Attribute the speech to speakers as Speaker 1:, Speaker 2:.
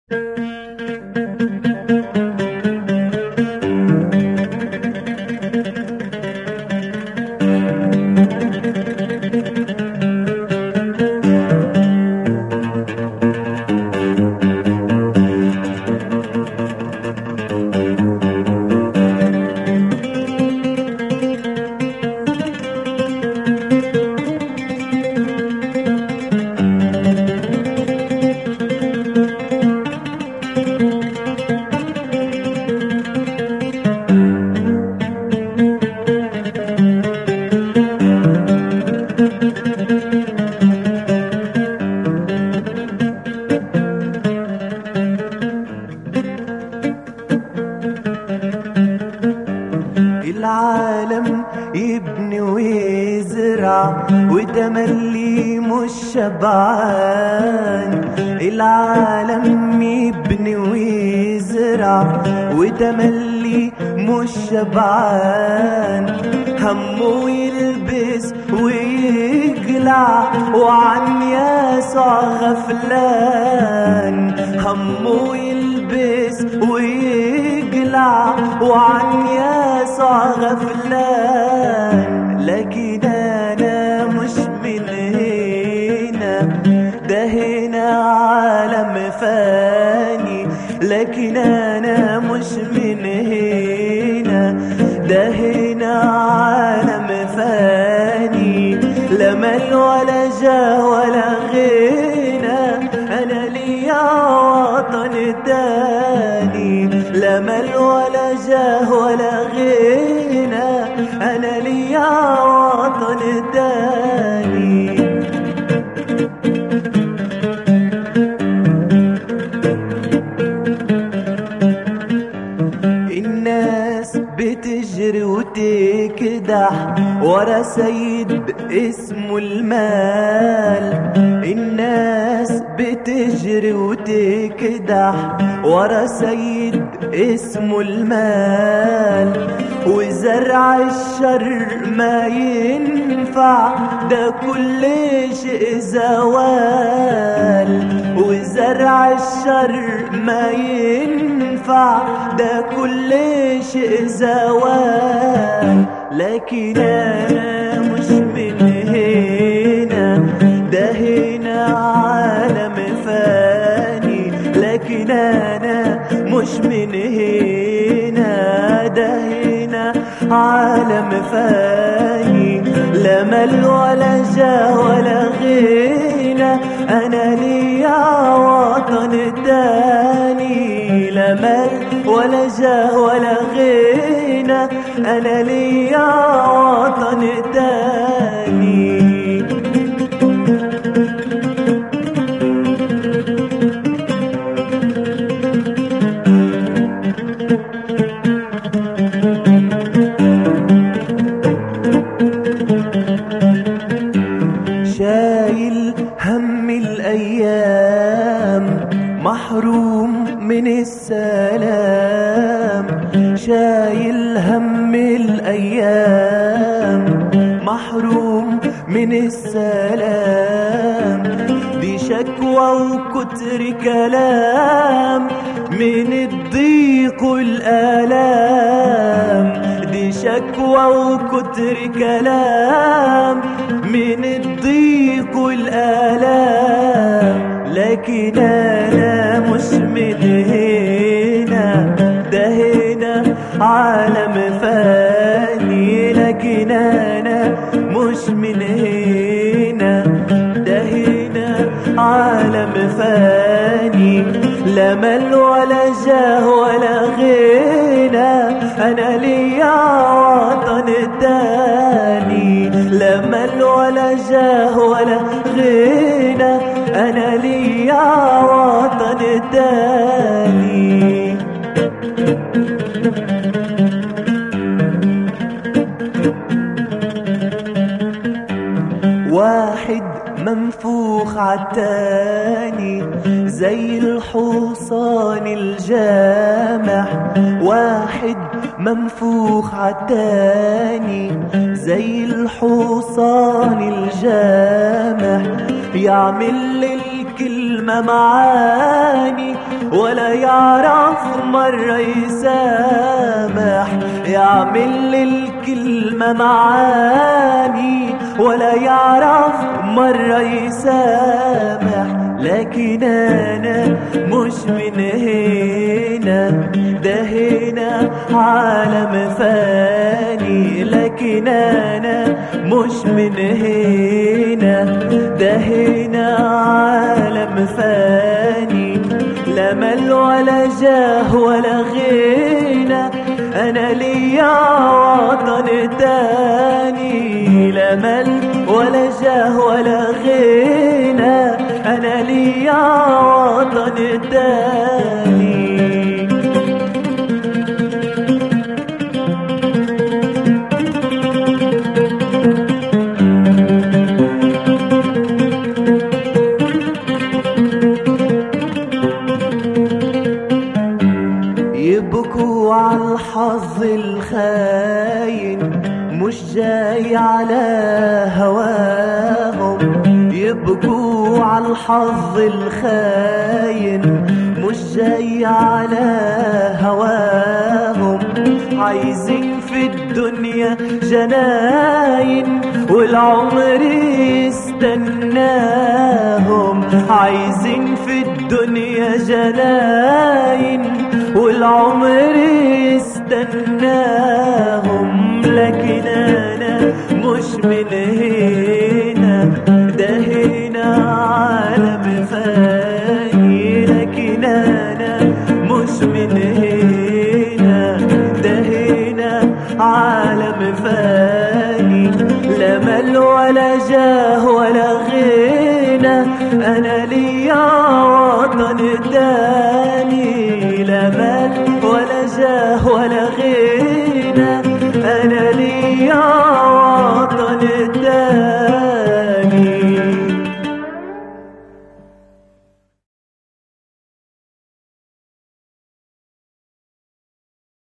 Speaker 1: العالم يبني ويزرع وتملي مش شبعان العالم يبني ويزرع وتملي مش شبعان همه يلبس ويقلع وعن يسوع غفلان همه يلبس ويقلع وعن يسوع غفلان لكن انا مش من هنا ده هنا عالم فاني لكن انا مش من هنا ده هنا عالم فاني لا مال ولا جاه ولا غنى انا ليا وطن تاني لا مال ولا جاه ولا غنى انا ليا وطن تاني الناس بتجري وتكدح ورا سيد اسمه المال الناس بتجري وتكدح ورا سيد اسمه المال وزرع الشر ما ينفع ده كل شيء زوال وزرع الشر ما ينفع ده كل شيء زوال لكن انا مش من هنا ده هنا عالم فاني لكن انا مش من هنا ده هنا عالم فاني لا مال ولا جاه ولا غنى انا ليا وطن تاني لا مال ولا جاه ولا غنى انا ليا وطن تاني شايل هم الأيام محروم من السلام شايل هم الأيام محروم من السلام دي شكوى وكتر كلام من الضيق والآلام دي شكوى وكتر كلام من الضيق والآلام لكن أنا مش من هنا ده هنا عالم فاني لكن أنا مش من هنا ده هنا عالم فاني لا مال ولا جاه ولا غنى أنا ليا وطن تاني لا مال ولا جاه ولا غنى أنا ليا وطن تاني واحد منفوخ عالتاني زي الحصان الجامح واحد منفوخ عالتاني زي الحصان الجامح يعمل الكلمة معاني ولا يعرف مرة يسامح يعمل للكلمة معاني ولا يعرف مرة يسامح لكن أنا مش من هنا ده هنا عالم فاني لكن أنا مش من هنا ده هنا عالم فاني لا مال ولا جاه ولا غنى أنا ليا وطن تاني لا مال ولا جاه ولا غنى أنا ليا وطن تاني يبكوا على الحظ الخاين مش جاي على هواهم يبكوا على الحظ الخاين مش جاي على هواهم عايزين في الدنيا جناين والعمر يستناهم عايزين في الدنيا جناين والعمر يستناهم لكن انا مش من هنا ده هنا عالم فاني لكن انا مش من هنا ده هنا عالم فاني لا مال ولا جاه ولا غنى انا ليا وطن تاني لا مال ولا جاه ولا غنى